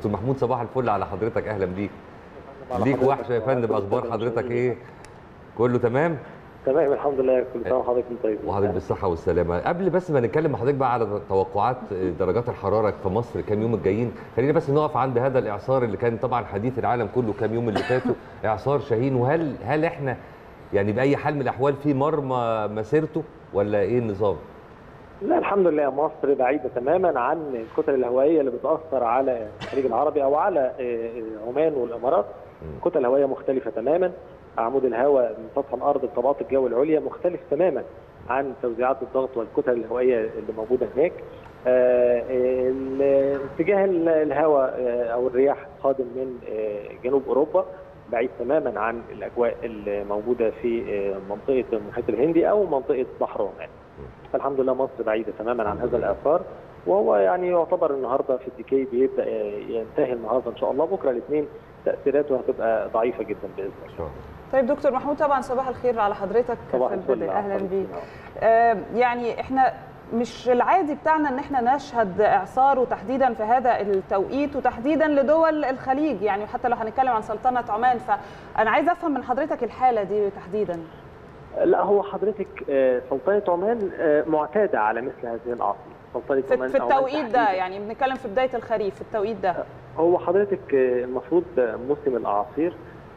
دكتور محمود صباح الفل على حضرتك اهلا بيك على ليك حضرتك. وحشه يا فندم اخبار حضرتك ايه كله تمام تمام الحمد لله كل سنه وحضرتك طيب وحضرتك بالصحه والسلامه قبل بس ما نتكلم مع حضرتك بقى على توقعات درجات الحراره في مصر كام يوم الجايين خلينا بس نقف عند هذا الاعصار اللي كان طبعا حديث العالم كله كام يوم اللي فاتوا اعصار شاهين وهل هل احنا يعني باي حال من الاحوال في مرمى مسيرته ولا ايه النظام لا الحمد لله مصر بعيده تماما عن الكتل الهوائيه اللي بتاثر على الخليج العربي او على آه، آه، عمان والامارات مم. كتل هوائيه مختلفه تماما عمود الهواء من سطح الارض لطبقات الجو العليا مختلف تماما عن توزيعات الضغط والكتل الهوائيه اللي موجوده هناك آه، ال- اتجاه ال- الهواء آه، او الرياح قادم من آه، جنوب اوروبا بعيد تماما عن الاجواء الموجوده في آه، منطقه المحيط الهندي او منطقه بحر عمان. فالحمد لله مصر بعيده تماما عن هذا الاثار وهو يعني يعتبر النهارده في الديكي بيبدا آه، ينتهي النهارده ان شاء الله بكره الاثنين تاثيراته هتبقى ضعيفه جدا باذن الله. ان شاء الله طيب دكتور محمود طبعا صباح الخير على حضرتك صباح في الفل البدء على اهلا حضرتك. بيك آه، يعني احنا مش العادي بتاعنا ان احنا نشهد اعصار وتحديدا في هذا التوقيت وتحديدا لدول الخليج يعني حتى لو هنتكلم عن سلطنه عمان فانا عايزه افهم من حضرتك الحاله دي تحديدا لا هو حضرتك آه، سلطنه عمان آه، معتاده على مثل هذه الاعاصير. سلطنه في, عمان في عمان التوقيت ده تحديداً. يعني بنتكلم في بدايه الخريف في التوقيت ده هو حضرتك آه، المفروض آه، موسم الاعاصير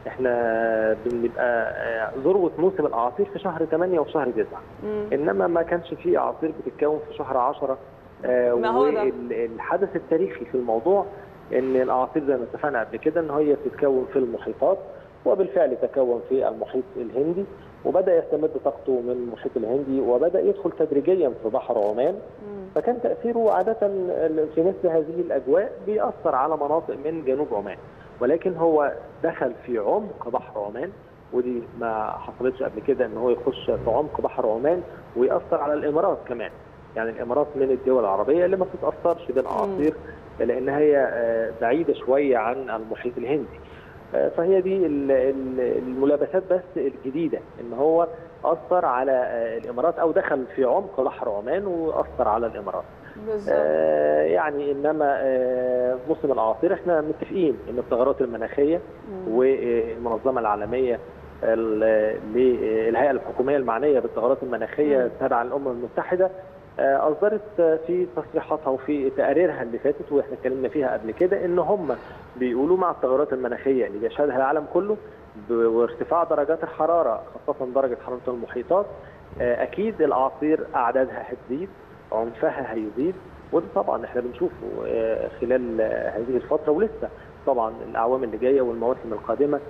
احنا بنبقى آه، ذروه موسم الاعاصير في شهر 8 وفي شهر 9 مم. انما ما كانش في اعاصير بتتكون في شهر 10 ما هو ده. والحدث التاريخي في الموضوع ان الاعاصير زي ما اتفقنا قبل كده ان هي بتتكون في المحيطات وبالفعل تكون في المحيط الهندي وبدا يستمد طاقته من المحيط الهندي وبدا يدخل تدريجيا في بحر عمان مم. فكان تاثيره عاده في مثل هذه الاجواء بيأثر على مناطق من جنوب عمان ولكن هو دخل في عمق بحر عمان ودي ما حصلتش قبل كده ان هو يخش في عمق بحر عمان ويأثر على الامارات كمان يعني الامارات من الدول العربيه اللي ما بتتاثرش بالاعاصير لان هي آه، بعيده شويه عن المحيط الهندي آه، فهي دي ال- ال- الملابسات بس الجديده ان هو اثر على آه، الامارات او دخل في عمق بحر عمان واثر على الامارات بالظبط آه، يعني انما آه، موسم الاعاصير احنا متفقين ان التغيرات المناخيه مم. والمنظمه العالميه ال- للهيئه الحكوميه المعنيه بالتغيرات المناخيه مم. التابعه للامم المتحده آه، اصدرت آه، في تصريحاتها وفي تقاريرها اللي فاتت واحنا اتكلمنا فيها قبل كده ان هم بيقولوا مع التغيرات المناخيه اللي بيشهدها العالم كله ب- وارتفاع درجات الحراره خاصه درجه حراره المحيطات آه، اكيد الاعاصير اعدادها هتزيد عنفها هيزيد وده طبعا احنا بنشوفه آه، خلال آه، هذه الفتره ولسه طبعا الاعوام اللي جايه والمواسم القادمه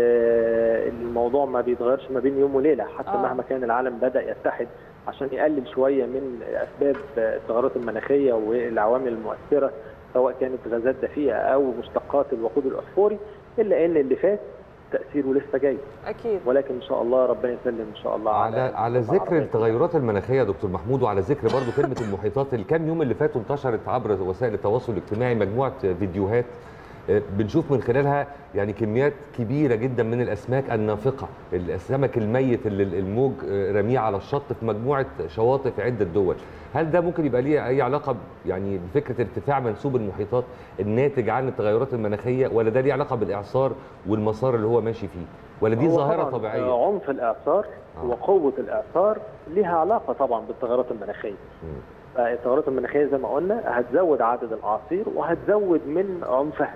آه، الموضوع ما بيتغيرش ما بين يوم وليله حتى آه. مهما كان العالم بدا يتحد عشان يقلل شويه من اسباب آه، التغيرات المناخيه والعوامل المؤثره سواء كانت غازات دفيئه او مشتقات الوقود الاحفوري الا ان اللي فات تاثيره لسه جاي اكيد ولكن ان شاء الله ربنا يسلم ان شاء الله على على ذكر العربية. التغيرات المناخيه يا دكتور محمود وعلى ذكر برضو كلمه المحيطات الكام يوم اللي فاتوا انتشرت عبر وسائل التواصل الاجتماعي مجموعه فيديوهات آه، بنشوف من خلالها يعني كميات كبيره جدا من الاسماك النافقه السمك الميت اللي الموج آه، رميه على الشط في مجموعه شواطئ في عده دول هل ده ممكن يبقى ليه اي علاقه ب- يعني بفكره ارتفاع منسوب المحيطات الناتج عن التغيرات المناخيه ولا ده ليه علاقه بالاعصار والمسار اللي هو ماشي فيه ولا دي هو ظاهره طبعاً طبيعيه عنف الاعصار آه. وقوه الاعصار ليها علاقه طبعا بالتغيرات المناخيه مم. فالتغيرات المناخيه زي ما قلنا هتزود عدد الاعاصير وهتزود من عنفها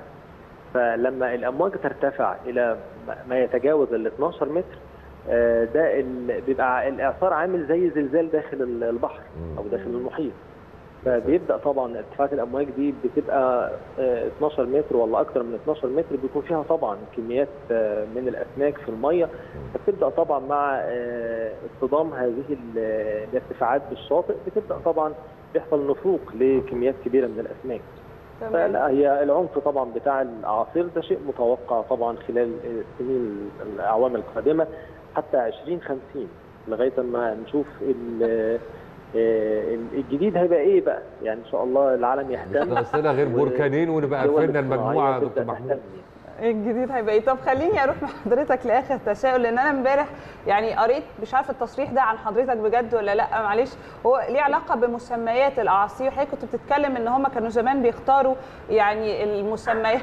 فلما الامواج ترتفع الى ما يتجاوز ال 12 متر آه، ده ال- بيبقى الاعصار عامل زي زلزال داخل ال- البحر مم. او داخل المحيط فبيبدا طبعا ارتفاعات الامواج دي بتبقى آه، 12 متر ولا اكثر من 12 متر بيكون فيها طبعا كميات آه، من الاسماك في الميه فبتبدا طبعا مع آه، اصطدام هذه ال- الارتفاعات بالشاطئ بتبدا طبعا بيحصل نفوق لكميات كبيره من الاسماك تمام فلا هي العنف طبعا بتاع الاعاصير ده شيء متوقع طبعا خلال السنين الاعوام القادمه حتى 2050 لغايه ما نشوف ال- آه، الجديد هيبقى ايه بقى يعني ان شاء الله العالم مش يهتم ناقصنا غير و- بركانين ونبقى الدول قفلنا الصناعية المجموعه يا تبدأ دكتور محمود تهتم. الجديد هيبقى ايه طب خليني اروح مع حضرتك لاخر تساؤل لان انا امبارح يعني قريت مش عارفه التصريح ده عن حضرتك بجد ولا لا معلش هو ليه علاقه بمسميات الاعاصير حضرتك كنت بتتكلم ان هم كانوا زمان بيختاروا يعني المسميات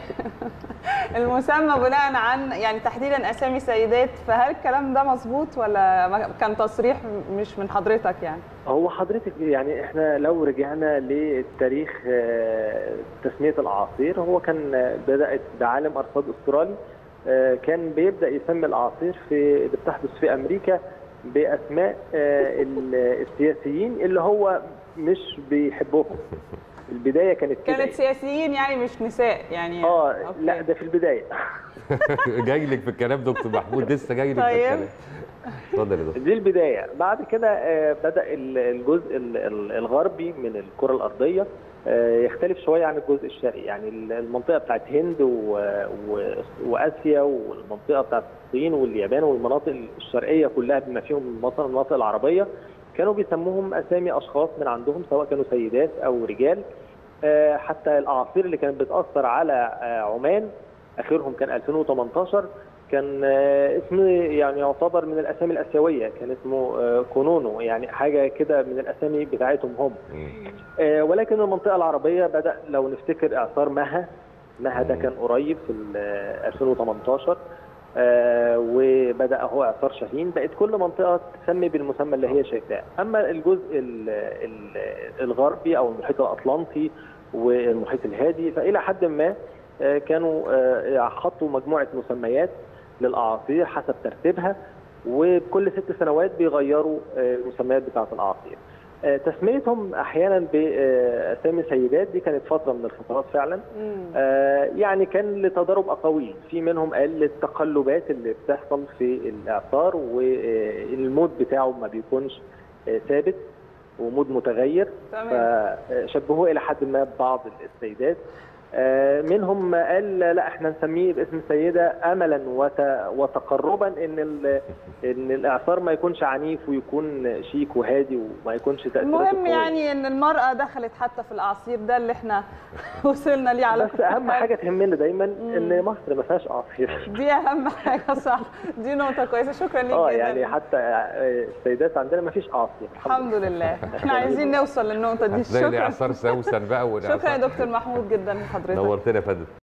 المسمى بناء عن يعني تحديدا اسامي سيدات فهل الكلام ده مظبوط ولا ما- كان تصريح مش من حضرتك يعني هو حضرتك يعني احنا لو رجعنا للتاريخ آه، تسميه الاعاصير هو كان آه، بدات بعالم ارصاد استرالي آه، كان بيبدا يسمي الاعاصير في اللي بتحدث في امريكا باسماء آه، ال- السياسيين اللي هو مش بيحبوهم البدايه كانت كده كانت سياسيين يعني مش نساء يعني اه أوكي. لا ده في البدايه جاي لك في الكلام دكتور محمود لسه جاي لك في طيب. الكلام اتفضل يا دكتور دي البدايه بعد كده آه، بدا ال- الجزء ال- ال- الغربي من الكره الارضيه آه، يختلف شويه عن الجزء الشرقي يعني ال- المنطقه بتاعت هند و- و- واسيا والمنطقه بتاعت الصين واليابان والمناطق الشرقيه كلها بما فيهم مثلا المناطق العربيه كانوا بيسموهم اسامي اشخاص من عندهم سواء كانوا سيدات او رجال آه، حتى الاعاصير اللي كانت بتاثر على آه، عمان اخرهم كان 2018 كان آه، اسم يعني يعتبر من الاسامي الاسيويه كان اسمه آه، كونونو يعني حاجه كده من الاسامي بتاعتهم هم مم. آه، ولكن المنطقه العربيه بدا لو نفتكر اعصار مها مها ده مم. كان قريب في ال- آه، 2018 آه، وبدا هو اعصار شاهين بقت كل منطقه تسمي بالمسمى اللي هي شايفاه اما الجزء ال- ال- الغربي او المحيط الاطلنطي والمحيط الهادي فالى حد ما آه، كانوا آه، حطوا مجموعه مسميات للاعاصير حسب ترتيبها وكل ست سنوات بيغيروا آه، المسميات بتاعه الاعاصير آه، تسميتهم احيانا باسامي سيدات دي كانت فتره من الفترات فعلا مم. آه، يعني كان لتضارب اقاويل في منهم قال للتقلبات اللي بتحصل في الاعصار والمود بتاعه ما بيكونش آه، ثابت ومود متغير تمام فشبهوه الى حد ما ببعض السيدات آه، منهم قال لا احنا نسميه باسم السيده املا وت- وتقربا ان ال- ان الاعصار ما يكونش عنيف ويكون شيك وهادي وما يكونش تاثيراته المهم قوية. يعني ان المراه دخلت حتى في الاعاصير ده اللي احنا وصلنا ليه على بس كل اهم حال. حاجه تهمنا دايما ان مصر ما فيهاش اعاصير دي اهم حاجه صح دي نقطه كويسه شكرا ليك اه جدا يعني حتى آه، السيدات عندنا ما فيش اعاصير الحمد لله احنا عايزين نوصل للنقطه دي هتلاقي شكرا الاعصار سوسن بقى شكرا يا والإعصار- دكتور محمود جدا لحضرتك نورتنا يا فندم